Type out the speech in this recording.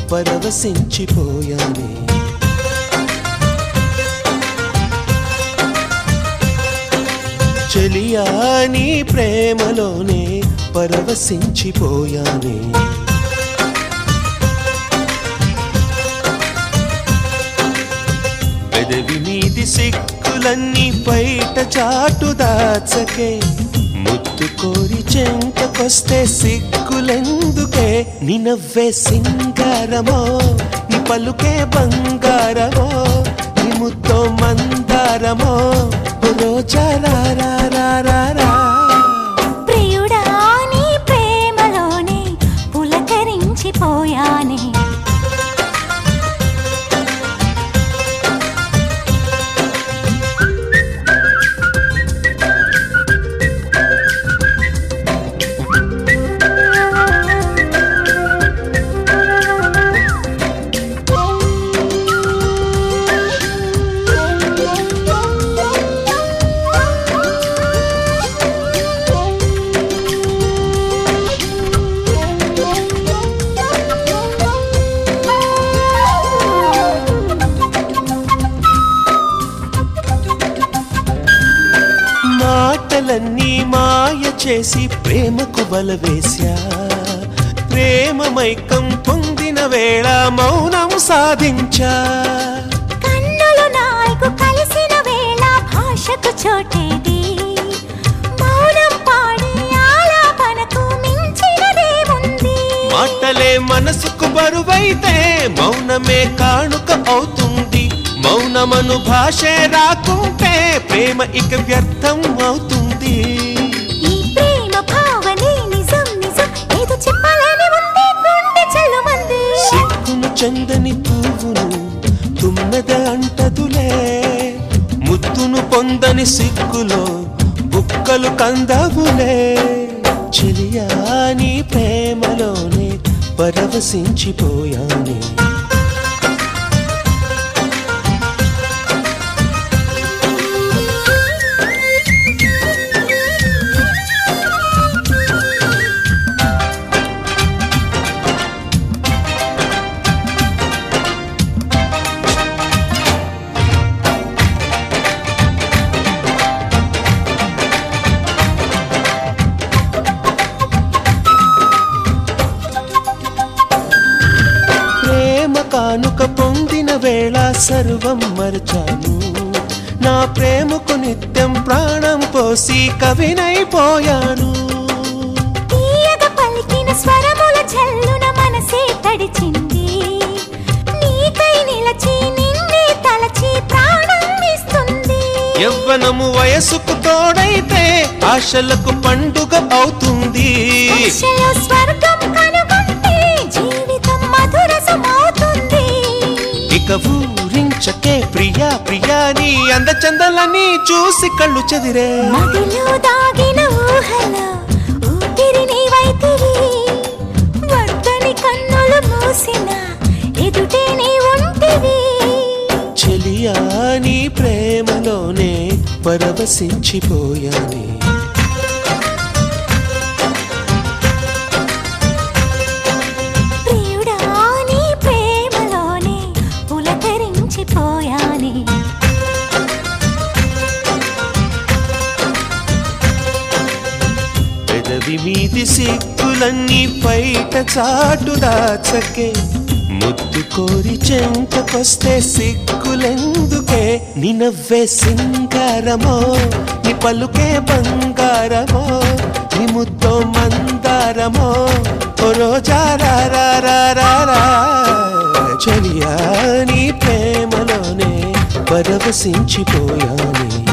పరవశించిపోయానే చెలియా నీ ప్రేమలోనే పరవశించిపోయానే పెదవి మీది సిక్కులన్నీ బయట చాటు దాచకే ముత్తు కోరి చెంతకొస్తే సిక్కులెందుకే నినవ్వే సింగారమో నీ పలుకే బంగారమో నీ ముద్దో మందారమో ఓ రోజా రా రా రా రా రా. ప్రియుడా నీ ప్రేమలోనే పులకరించిపోయానే మాటలన్నీ మాయ చేసి ప్రేమకు బలవేశా ప్రేమ మైకం పొందిన వేళ మౌనం సాధించా కన్నులు నాలుగు కలిసిన వేళ భాషకు చోటేది మౌనం పాడి ఆలాపనకు మించినదేముంది మాటలే మనసుకు బరువైతే మౌనమే కానుక అవుతుంది మౌనమను భాషే రాకుంటే ప్రేమ ఇక వ్యర్థం అవుతుంది ఈ ప్రేమ భావనే నిజం నిజం ఏదో చెప్పాలని ఉంది గుండె చెల్లుమంది సిగ్గును చందని పువ్వును తుమ్మెద అంటదులే ముద్దును పొందని సిగ్గులో బుక్కలు కందవులే చెలియా నీ ప్రేమలోనే పరవశించిపోయానే ప్రేమ కానుక పొందిన వేళ సర్వం మరచాను నా ప్రేమకు నిత్యం ప్రాణం పోసి కవినైపోయాను తీయగ పలికిన స్వరముల చెల్లున మనసే తడిచింది నీకై నిలచి నిన్నే తలచి ప్రాణం ఇస్తుంది యవ్వనము వయసుకు తోడైతే ఆశలకు పండుగ అవుతుంది ఆశలో స్వర్గం కనుగొంటే జీవితం మధురసమవుతుంది ఇక ఊరించకే ప్రియా ప్రియా నీ అందచందలని చూసి కళ్ళు చెదిరే మదిలో దాగిన ఊహలో ఊపిరి నీవైతివి వద్దని కన్నులు మూసిన ఎదుటే నీ ఉంటివి చెలియా నీ ప్రేమలోనే పరవశించిపోయానే ప్రియుడా నీ ప్రేమలోనే పులకరించిపోయానే పెదవి మీది సిగ్గులన్నీ బయట చాటు దాచకే ముద్దు కోరి చెంతకొస్తే సిగ్గులెందుకే నినవ్వే సింగారమో నీ పలుకే బంగారమో నీ ముద్దో మందారమో ఓ రోజా రా రా రా రా రా. చెలియా నీ ప్రేమలోనే పరవశించిపోయానే